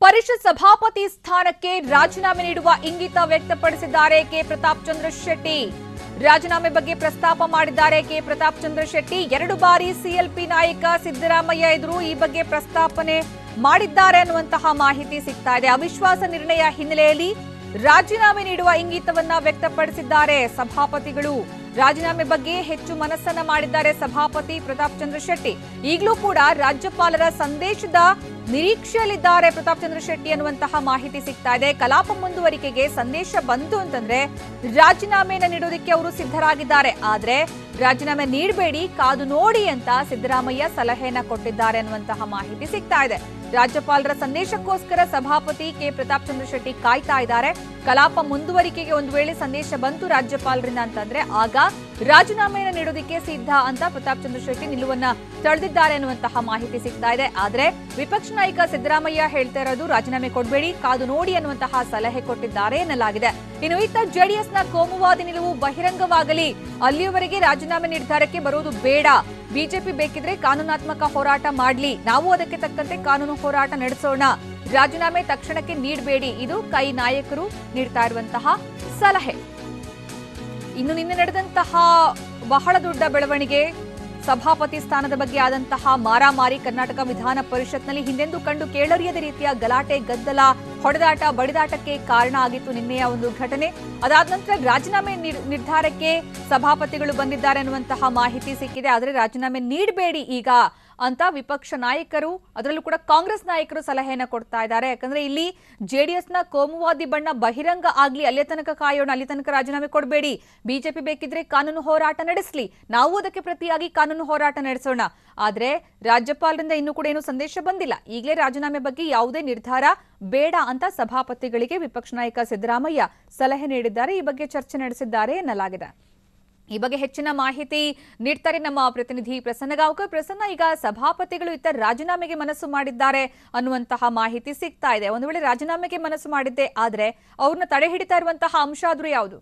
ಪರಿಷತ್ ಸಭಾಪತಿ ಸ್ಥಾನಕ್ಕೆ ರಾಜೀನಾಮೆ ನೀಡುವ ಇಂಗಿತ ವ್ಯಕ್ತಪಡಿಸಿದ್ದಾರೆ ಕೆ ಪ್ರತಾಪ್ ಚಂದ್ರ ಶೆಟ್ಟಿ ರಾಜೀನಾಮೆ ಬಗ್ಗೆ ಪ್ರಸ್ತಾಪ ಮಾಡಿದ್ದಾರೆ ಕೆ ಪ್ರತಾಪ್ ಚಂದ್ರ ಶೆಟ್ಟಿ ಎರಡು ಬಾರಿ ಸಿಎಲ್ಪಿ ನಾಯಕ ಸಿದ್ದರಾಮಯ್ಯ ಎದುರು ಈ ಬಗ್ಗೆ ಪ್ರಸ್ತಾಪನೆ ಮಾಡಿದ್ದಾರೆ ಅನ್ನುವಂತಹ ಮಾಹಿತಿ ಸಿಗ್ತಾ ಇದೆ ಅವಿಶ್ವಾಸ ನಿರ್ಣಯ ಹಿನ್ನೆಲೆಯಲ್ಲಿ ರಾಜೀನಾಮೆ ನೀಡುವ ಇಂಗಿತವನ್ನ ವ್ಯಕ್ತಪಡಿಸಿದ್ದಾರೆ ಸಭಾಪತಿಗಳು ರಾಜೀನಾಮೆ ಬಗ್ಗೆ ಹೆಚ್ಚು ಮನಸ್ಸನ್ನ ಮಾಡಿದ್ದಾರೆ ಸಭಾಪತಿ ಪ್ರತಾಪ್ ಚಂದ್ರ ಶೆಟ್ಟಿ ಈಗಲೂ ಕೂಡ ರಾಜ್ಯಪಾಲರ ಸಂದೇಶದ ನಿರೀಕ್ಷೆಯಲ್ಲಿದ್ದಾರೆ ಪ್ರತಾಪ್ ಚಂದ್ರ ಶೆಟ್ಟಿ ಅನ್ನುವಂತಹ ಮಾಹಿತಿ ಸಿಗ್ತಾ ಇದೆ ಕಲಾಪ ಮುಂದುವರಿಕೆಗೆ ಸಂದೇಶ ಬಂತು ಅಂತಂದ್ರೆ ರಾಜೀನಾಮೆಯನ್ನ ನೀಡೋದಕ್ಕೆ ಅವರು ಸಿದ್ಧರಾಗಿದ್ದಾರೆ ಆದ್ರೆ ರಾಜೀನಾಮೆ ನೀಡಬೇಡಿ ಕಾದು ನೋಡಿ ಅಂತ ಸಿದ್ದರಾಮಯ್ಯ ಸಲಹೆಯನ್ನ ಕೊಟ್ಟಿದ್ದಾರೆ ಅನ್ನುವಂತಹ ಮಾಹಿತಿ ಸಿಗ್ತಾ ಇದೆ ರಾಜ್ಯಪಾಲರ ಸಂದೇಶಕ್ಕೋಸ್ಕರ ಸಭಾಪತಿ ಕೆ ಪ್ರತಾಪ್ ಚಂದ್ರ ಶೆಟ್ಟಿ ಕಾಯ್ತಾ ಇದ್ದಾರೆ ಕಲಾಪ ಮುಂದುವರಿಕೆಗೆ ಒಂದು ವೇಳೆ ಸಂದೇಶ ಬಂತು ರಾಜ್ಯಪಾಲರಿಂದ ಅಂತಂದ್ರೆ ಆಗ ರಾಜೀನಾಮೆಯನ್ನು ನೀಡೋದಕ್ಕೆ ಸಿದ್ಧ ಅಂತ ಪ್ರತಾಪ್ ಚಂದ್ರ ಶೆಟ್ಟಿ ನಿಲುವನ್ನ ತಳೆದಿದ್ದಾರೆ ಅನ್ನುವಂತಹ ಮಾಹಿತಿ ಸಿಗ್ತಾ ಇದೆ ಆದ್ರೆ ವಿಪಕ್ಷ ನಾಯಕ ಸಿದ್ದರಾಮಯ್ಯ ಹೇಳ್ತಾ ಇರೋದು ರಾಜೀನಾಮೆ ಕೊಡಬೇಡಿ ಕಾದು ನೋಡಿ ಅನ್ನುವಂತಹ ಸಲಹೆ ಕೊಟ್ಟಿದ್ದಾರೆ ಎನ್ನಲಾಗಿದೆ ಇನ್ನು ಇತ್ತ ಜೆಡಿಎಸ್ನ ಕೋಮುವಾದಿ ನಿಲುವು ಬಹಿರಂಗವಾಗಲಿ ಅಲ್ಲಿಯವರೆಗೆ ರಾಜೀನಾಮೆ ನಿರ್ಧಾರಕ್ಕೆ ಬರೋದು ಬೇಡ ಬಿಜೆಪಿ ಬೇಕಿದ್ರೆ ಕಾನೂನಾತ್ಮಕ ಹೋರಾಟ ಮಾಡ್ಲಿ ನಾವು ಅದಕ್ಕೆ ತಕ್ಕಂತೆ ಕಾನೂನು ಹೋರಾಟ ನಡೆಸೋಣ ರಾಜೀನಾಮೆ ತಕ್ಷಣಕ್ಕೆ ನೀಡಬೇಡಿ ಇದು ಕೈ ನಾಯಕರು ನೀಡ್ತಾ ಇರುವಂತಹ ಸಲಹೆ ಇನ್ನು ನಿನ್ನೆ ನಡೆದಂತಹ ಬಹಳ ದೊಡ್ಡ ಬೆಳವಣಿಗೆ ಸಭಾಪತಿ ಸ್ಥಾನದ ಬಗ್ಗೆ ಆದಂತಹ ಮಾರಾಮಾರಿ ಕರ್ನಾಟಕ ವಿಧಾನ ಪರಿಷತ್ನಲ್ಲಿ ಹಿಂದೆಂದೂ ಕಂಡು ಕೇಳರಿಯದ ರೀತಿಯ ಗಲಾಟೆ ಗದ್ದಲ ಹೊಡೆದಾಟ ಬಡಿದಾಟಕ್ಕೆ ಕಾರಣ ಆಗಿತ್ತು ನಿನ್ನೆಯ ಒಂದು ಘಟನೆ ಅದಾದ ನಂತರ ರಾಜೀನಾಮೆ ನಿರ್- ನಿರ್ಧಾರಕ್ಕೆ ಸಭಾಪತಿಗಳು ಬಂದಿದ್ದಾರೆ ಅನ್ನುವಂತಹ ಮಾಹಿತಿ ಸಿಕ್ಕಿದೆ ಆದರೆ ರಾಜೀನಾಮೆ ನೀಡಬೇಡಿ ಈಗ ಅಂತ ವಿಪಕ್ಷ ನಾಯಕರು ಅದರಲ್ಲೂ ಕೂಡ ಕಾಂಗ್ರೆಸ್ ನಾಯಕರು ಸಲಹೆಯನ್ನ ಕೊಡ್ತಾ ಇದ್ದಾರೆ ಯಾಕಂದ್ರೆ ಇಲ್ಲಿ ಜೆಡಿಎಸ್ನ ಕೋಮುವಾದಿ ಬಣ್ಣ ಬಹಿರಂಗ ಆಗ್ಲಿ ಅಲ್ಲಿಯ ತನಕ ಕಾಯೋಣ ಅಲ್ಲಿ ತನಕ ರಾಜೀನಾಮೆ ಕೊಡಬೇಡಿ ಬಿಜೆಪಿ ಬೇಕಿದ್ರೆ ಕಾನೂನು ಹೋರಾಟ ನಡೆಸಲಿ ನಾವು ಅದಕ್ಕೆ ಪ್ರತಿಯಾಗಿ ಕಾನೂನು ಹೋರಾಟ ನಡೆಸೋಣ ಆದ್ರೆ ರಾಜ್ಯಪಾಲರಿಂದ ಇನ್ನೂ ಕೂಡ ಏನು ಸಂದೇಶ ಬಂದಿಲ್ಲ ಈಗಲೇ ರಾಜೀನಾಮೆ ಬಗ್ಗೆ ಯಾವುದೇ ನಿರ್ಧಾರ ಬೇಡ ಅಂತ ಸಭಾಪತಿಗಳಿಗೆ ವಿಪಕ್ಷ ನಾಯಕ ಸಿದ್ದರಾಮಯ್ಯ ಸಲಹೆ ನೀಡಿದ್ದಾರೆ ಈ ಬಗ್ಗೆ ಚರ್ಚೆ ನಡೆಸಿದ್ದಾರೆ ಎನ್ನಲಾಗಿದೆ ಈ ಬಗ್ಗೆ ಹೆಚ್ಚಿನ ಮಾಹಿತಿ ನೀಡ್ತಾರೆ ನಮ್ಮ ಪ್ರತಿನಿಧಿ ಪ್ರಸನ್ನ ಗಾಂವ್ಕರ್ ಪ್ರಸನ್ನ ಈಗ ಸಭಾಪತಿಗಳು ಇತ್ತ ರಾಜೀನಾಮೆಗೆ ಮನಸ್ಸು ಮಾಡಿದ್ದಾರೆ ಅನ್ನುವಂತಹ ಮಾಹಿತಿ ಸಿಗ್ತಾ ಇದೆ ಒಂದು ವೇಳೆ ರಾಜೀನಾಮೆಗೆ ಮನಸ್ಸು ಮಾಡಿದ್ದೆ ಆದ್ರೆ ಅವ್ರನ್ನ ತಡೆ ಹಿಡಿತಾ ಇರುವಂತಹ ಅಂಶ ಆದ್ರೂ ಯಾವುದು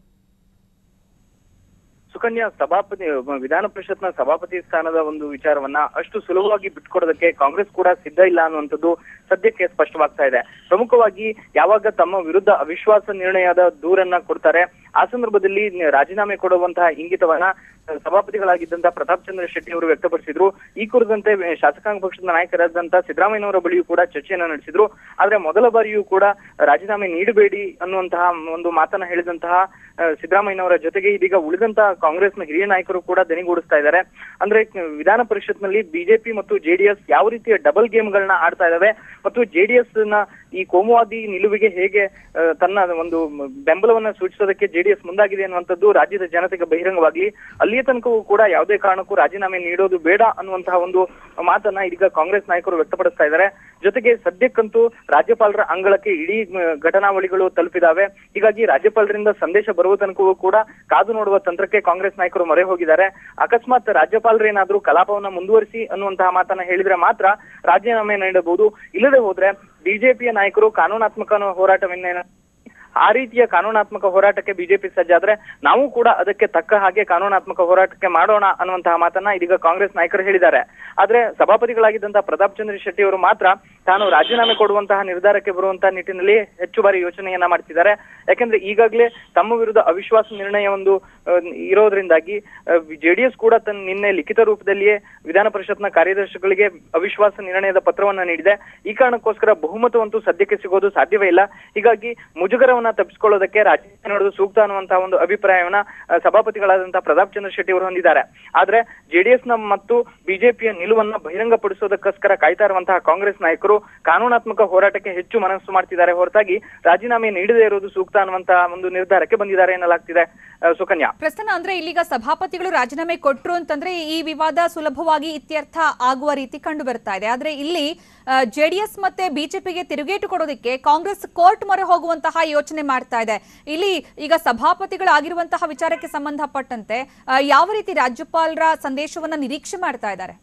ಸುಕನ್ಯಾ ಸಭಾಪತಿ ವಿಧಾನ ಪರಿಷತ್ನ ಸಭಾಪತಿ ಸ್ಥಾನದ ಒಂದು ವಿಚಾರವನ್ನ ಅಷ್ಟು ಸುಲಭವಾಗಿ ಬಿಟ್ಕೊಡೋದಕ್ಕೆ ಕಾಂಗ್ರೆಸ್ ಕೂಡ ಸಿದ್ಧ ಇಲ್ಲ ಅನ್ನುವಂಥದ್ದು ಸದ್ಯಕ್ಕೆ ಸ್ಪಷ್ಟವಾಗ್ತಾ ಇದೆ ಪ್ರಮುಖವಾಗಿ ಯಾವಾಗ ತಮ್ಮ ವಿರುದ್ಧ ಅವಿಶ್ವಾಸ ನಿರ್ಣಯದ ದೂರನ್ನ ಕೊಡ್ತಾರೆ ಆ ಸಂದರ್ಭದಲ್ಲಿ ರಾಜೀನಾಮೆ ಕೊಡುವಂತಹ ಇಂಗಿತವನ್ನ ಸಭಾಪತಿಗಳಾಗಿದ್ದಂತಹ ಪ್ರತಾಪ್ ಚಂದ್ರ ಶೆಟ್ಟಿ ಅವರು ವ್ಯಕ್ತಪಡಿಸಿದ್ರು ಈ ಕುರಿತಂತೆ ಶಾಸಕಾಂಗ ಪಕ್ಷದ ನಾಯಕರಾದಂತಹ ಸಿದ್ದರಾಮಯ್ಯನವರ ಬಳಿಯೂ ಕೂಡ ಚರ್ಚೆಯನ್ನ ನಡೆಸಿದ್ರು ಆದ್ರೆ ಮೊದಲ ಬಾರಿಯೂ ಕೂಡ ರಾಜೀನಾಮೆ ನೀಡಬೇಡಿ ಅನ್ನುವಂತಹ ಒಂದು ಮಾತನ್ನ ಹೇಳಿದಂತಹ ಆ, ಸಿದ್ದರಾಮಯ್ಯನವರ ಜೊತೆಗೆ ಇದೀಗ ಉಳಿದಂತಹ ಕಾಂಗ್ರೆಸ್ನ ಹಿರಿಯ ನಾಯಕರು ಕೂಡ ದನಿಗೂಡಿಸ್ತಾ ಇದ್ದಾರೆ ಅಂದ್ರೆ ವಿಧಾನ ಪರಿಷತ್ನಲ್ಲಿ ಬಿಜೆಪಿ ಮತ್ತು ಜೆಡಿಎಸ್ ಯಾವ ರೀತಿಯ ಡಬಲ್ ಗೇಮ್ಗಳನ್ನ ಆಡ್ತಾ ಇದಾವೆ ಮತ್ತು ಜೆಡಿಎಸ್ ನ ಈ ಕೋಮುವಾದಿ ನಿಲುವಿಗೆ ಹೇಗೆ ಆ, ತನ್ನ ಒಂದು ಬೆಂಬಲವನ್ನ ಸೂಚಿಸೋದಕ್ಕೆ ಜೆಡಿಎಸ್ ಮುಂದಾಗಿದೆ ಅನ್ನುವಂಥದ್ದು ರಾಜ್ಯದ ಜನತೆಗೆ ಬಹಿರಂಗವಾಗ್ಲಿ ಅಲ್ಲಿಯ ತನಕವೂ ಕೂಡ ಯಾವುದೇ ಕಾರಣಕ್ಕೂ ರಾಜೀನಾಮೆ ನೀಡೋದು ಬೇಡ ಅನ್ನುವಂತಹ ಒಂದು ಮಾತನ್ನ ಇದೀಗ ಕಾಂಗ್ರೆಸ್ ನಾಯಕರು ವ್ಯಕ್ತಪಡಿಸ್ತಾ ಇದ್ದಾರೆ ಜೊತೆಗೆ ಸದ್ಯಕ್ಕಂತೂ ರಾಜ್ಯಪಾಲರ ಅಂಗಳಕ್ಕೆ ಇಡೀ ಮ್, ಘಟನಾವಳಿಗಳು ತಲುಪಿದಾವೆ ಹೀಗಾಗಿ ರಾಜ್ಯಪಾಲರಿಂದ ಸಂದೇಶ ಬರುವ ತನಕವೂ ಕೂಡ ಕಾದು ನೋಡುವ ತಂತ್ರಕ್ಕೆ ಕಾಂಗ್ರೆಸ್ ನಾಯಕರು ಮೊರೆ ಹೋಗಿದ್ದಾರೆ ಅಕಸ್ಮಾತ್ ರಾಜ್ಯಪಾಲರೇನಾದ್ರೂ ಕಲಾಪವನ್ನ ಮುಂದುವರಿಸಿ ಅನ್ನುವಂತಹ ಮಾತನ್ನ ಹೇಳಿದ್ರೆ ಮಾತ್ರ ರಾಜೀನಾಮೆ ನೀಡಬಹುದು ಇಲ್ಲದೆ ಹೋದ್ರೆ ಬಿಜೆಪಿಯ ನಾಯಕರು ಕಾನೂನಾತ್ಮಕ ಹೋರಾಟವನ್ನ ಆ ರೀತಿಯ ಕಾನೂನಾತ್ಮಕ ಹೋರಾಟಕ್ಕೆ ಬಿಜೆಪಿ ಸಜ್ಜಾದ್ರೆ ನಾವು ಕೂಡ ಅದಕ್ಕೆ ತಕ್ಕ ಹಾಗೆ ಕಾನೂನಾತ್ಮಕ ಹೋರಾಟಕ್ಕೆ ಮಾಡೋಣ ಅನ್ನುವಂತಹ ಮಾತನ್ನ ಇದೀಗ ಕಾಂಗ್ರೆಸ್ ನಾಯಕರು ಹೇಳಿದ್ದಾರೆ ಆದ್ರೆ ಸಭಾಪತಿಗಳಾಗಿದ್ದಂತಹ ಪ್ರತಾಪ್ ಚಂದ್ರ ಶೆಟ್ಟಿ ಅವರು ಮಾತ್ರ ತಾನು ರಾಜೀನಾಮೆ ಕೊಡುವಂತಹ ನಿರ್ಧಾರಕ್ಕೆ ಬರುವಂತಹ ನಿಟ್ಟಿನಲ್ಲಿ ಹೆಚ್ಚು ಬಾರಿ ಯೋಚನೆಯನ್ನ ಮಾಡ್ತಿದ್ದಾರೆ ಯಾಕಂದ್ರೆ ಈಗಾಗಲೇ ತಮ್ಮ ವಿರುದ್ಧ ಅವಿಶ್ವಾಸ ನಿರ್ಣಯ ಒಂದು ಆ, ಇರೋದ್ರಿಂದಾಗಿ ಜೆಡಿಎಸ್ ಕೂಡ ತನ್ನ ನಿನ್ನೆ ಲಿಖಿತ ರೂಪದಲ್ಲಿಯೇ ವಿಧಾನ ಪರಿಷತ್ನ ಕಾರ್ಯದರ್ಶಿಗಳಿಗೆ ಅವಿಶ್ವಾಸ ನಿರ್ಣಯದ ಪತ್ರವನ್ನ ನೀಡಿದೆ ಈ ಕಾರಣಕ್ಕೋಸ್ಕರ ಬಹುಮತವಂತೂ ಸದ್ಯಕ್ಕೆ ಸಿಗೋದು ಸಾಧ್ಯವೇ ಇಲ್ಲ ಹೀಗಾಗಿ ಮುಜುಗರವನ್ನ ತಪ್ಪಿಸಿಕೊಳ್ಳೋದಕ್ಕೆ ರಾಜೀನಾಮೆ ನೀಡೋದು ಸೂಕ್ತ ಅನ್ನುವಂತಹ ಒಂದು ಅಭಿಪ್ರಾಯವನ್ನ ಆ, ಸಭಾಪತಿಗಳಾದಂತಹ ಪ್ರತಾಪ್ ಚಂದ್ರ ಶೆಟ್ಟಿ ಅವರು ಹೊಂದಿದ್ದಾರೆ ಆದ್ರೆ ಜೆಡಿಎಸ್ ನ ಮತ್ತು ಬಿಜೆಪಿಯ ನಿಲುವನ್ನ ಬಹಿರಂಗಪಡಿಸೋದಕ್ಕೋಸ್ಕರ ಕಾಯ್ತಾ ಇರುವಂತಹ ಕಾಂಗ್ರೆಸ್ ನಾಯಕರು ಕಾನೂನಾತ್ಮಕ ಹೋರಾಟಕ್ಕೆ ಹೆಚ್ಚು ಮನಸ್ಸು ಮಾಡ್ತಿದ್ದಾರೆ ಹೊರತಾಗಿ ರಾಜೀನಾಮೆ ನೀಡದೇ ಇರೋದು ಸೂಕ್ತ ಅನ್ನುವಂತಹ ಒಂದು ನಿರ್ಧಾರಕ್ಕೆ ಬಂದಿದ್ದಾರೆ ಎನ್ನಲಾಗ್ತಿದೆ ಆ, ಸುಕನ್ಯಾ ಪ್ರಸನ್ನ ಅಂದ್ರೆ ಇಲ್ಲಿಗ ಸಭಾಪತಿಗಳು ರಾಜೀನಾಮೆ ಕೊಟ್ರು ಅಂತಂದ್ರೆ ಈ ವಿವಾದ ಸುಲಭವಾಗಿ ಇತ್ಯರ್ಥ ಆಗುವ ರೀತಿ ಕಂಡು ಬರ್ತಾ ಇದೆ ಆದ್ರೆ ಇಲ್ಲಿ ಜೆಡಿಎಸ್ ಮತ್ತೆ ಬಿಜೆಪಿಗೆ ತಿರುಗೇಟು ಕೊಡೋದಕ್ಕೆ ಕಾಂಗ್ರೆಸ್ ಕೋರ್ಟ್ ಮೊರೆ ಹೋಗುವಂತಹ ಯೋಚನೆ ಮಾಡ್ತಾ ಇದೆ ಇಲ್ಲಿ ಈಗ ಸಭಾಪತಿಗಳಾಗಿರುವಂತಹ ವಿಚಾರಕ್ಕೆ ಸಂಬಂಧಪಟ್ಟಂತೆ ಆ, ಯಾವ ರೀತಿ ರಾಜ್ಯಪಾಲರ ಸಂದೇಶವನ್ನ ನಿರೀಕ್ಷೆ ಮಾಡ್ತಾ ಇದ್ದಾರೆ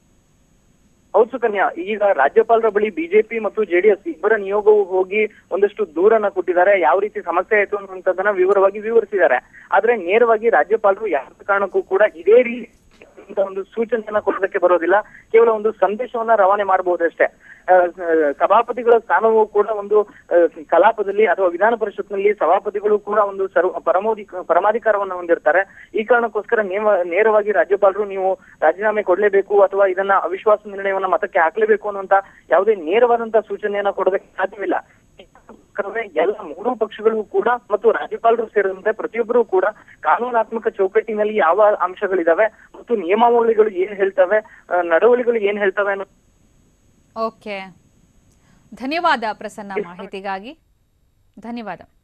ಹೌದು ಸುಕನ್ಯಾ ಈಗ ರಾಜ್ಯಪಾಲರ ಬಳಿ ಬಿಜೆಪಿ ಮತ್ತು ಜೆಡಿಎಸ್ ಇಬ್ಬರ ನಿಯೋಗವು ಹೋಗಿ ಒಂದಷ್ಟು ದೂರನ್ನ ಕೊಟ್ಟಿದ್ದಾರೆ ಯಾವ ರೀತಿ ಸಮಸ್ಯೆ ಆಯ್ತು ಅನ್ನುವಂಥದ್ದನ್ನ ವಿವರವಾಗಿ ವಿವರಿಸಿದ್ದಾರೆ ಆದ್ರೆ ನೇರವಾಗಿ ರಾಜ್ಯಪಾಲರು ಯಾವ ಕಾರಣಕ್ಕೂ ಕೂಡ ಇದೇ ರೀತಿ ಅಂತ ಒಂದು ಸೂಚನೆಯನ್ನ ಕೊಡೋದಕ್ಕೆ ಬರೋದಿಲ್ಲ ಕೇವಲ ಒಂದು ಸಂದೇಶವನ್ನ ರವಾನೆ ಮಾಡಬಹುದಷ್ಟೇ ಆ, ಸ- ಸಭಾಪತಿಗಳ ಸ್ಥಾನವೂ ಕೂಡ ಒಂದು ಆ, ಕಲಾಪದಲ್ಲಿ ಅಥವಾ ವಿಧಾನ ಪರಿಷತ್ನಲ್ಲಿ ಸಭಾಪತಿಗಳು ಕೂಡ ಒಂದು ಸರ್ವ ಪರಮೋಧಿ ಪರಮಾಧಿಕಾರವನ್ನ ಹೊಂದಿರ್ತಾರೆ ಈ ಕಾರಣಕ್ಕೋಸ್ಕರ ನೇಮ ನೇರವಾಗಿ ರಾಜ್ಯಪಾಲರು ನೀವು ರಾಜೀನಾಮೆ ಕೊಡ್ಲೇಬೇಕು ಅಥವಾ ಇದನ್ನ ಅವಿಶ್ವಾಸ ನಿರ್ಣಯವನ್ನ ಮತಕ್ಕೆ ಹಾಕ್ಲೇಬೇಕು ಅನ್ನುವಂತ ಯಾವುದೇ ನೇರವಾದಂತ ಸೂಚನೆಯನ್ನ ಕೊಡೋದಕ್ಕೆ ಸಾಧ್ಯವಿಲ್ಲ ಕಾರಣವೇ ಎಲ್ಲ ಮೂರೂ ಪಕ್ಷಗಳು ಕೂಡ ಮತ್ತು ರಾಜ್ಯಪಾಲರು ಸೇರಿದಂತೆ ಪ್ರತಿಯೊಬ್ಬರು ಕೂಡ ಕಾನೂನಾತ್ಮಕ ಚೌಕಟ್ಟಿನಲ್ಲಿ ಯಾವ ಅಂಶಗಳಿದಾವೆ ಮತ್ತು ನಿಯಮಾವಳಿಗಳು ಏನ್ ಹೇಳ್ತವೆ ಆ, ನಡವಳಿಗಳು ಏನ್ ಹೇಳ್ತವೆ ಅನ್ನೋ ಓಕೆ ಧನ್ಯವಾದ ಪ್ರಸನ್ನ ಮಾಹಿತಿಗಾಗಿ ಧನ್ಯವಾದ